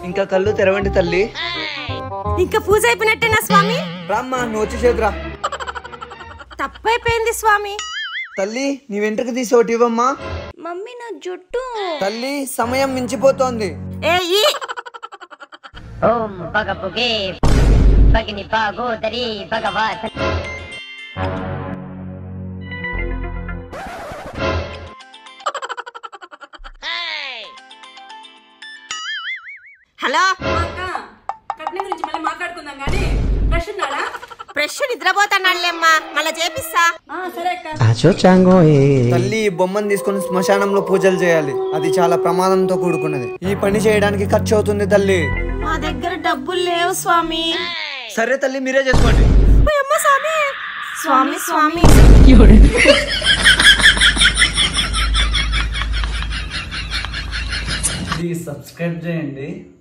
ఇంకా కళ్ళు తెరవండి తల్లి ఇంకా పూజ అయిపోయినట్టేనా స్వామి రామ్మా నువ్వు వచ్చేసేదిరా తప్పైపోయింది స్వామి తల్లి నీ వెంట్రుక తీసి ఒకటి ఇవ్వమ్మా మమ్మీ నా జుట్టు తల్లి సమయం మించిపోతోంది ఏ ఈ ఓం భగభుగే భగిని భాగోదరి భగవత్ హలో అక్క కట్నం గురించి మళ్ళీ మాట్లాడుకుందాం కానీ ఫ్రెష్ ఉన్నాడా ఫ్రెష్ నిద్రపోతానాళ్ళేమ్మా మళ్ళా చేపిస్తా ఆ, సరే అక్క తల్లి ఈ బొమ్మను తీసుకొని శ్మశానంలో పూజలు చేయాలి అది చాలా ప్రమాదంతో కూడుకున్నది ఈ పని చేయడానికి ఖర్చు అవుతుంది తల్లి మా దగ్గర డబ్బులు లేవు స్వామి సరే తల్లి మీరే చేసుకోండి ఓయమ్మ స్వామి స్వామి స్వామి ప్లీజ్ సబ్స్క్రైబ్ చేయండి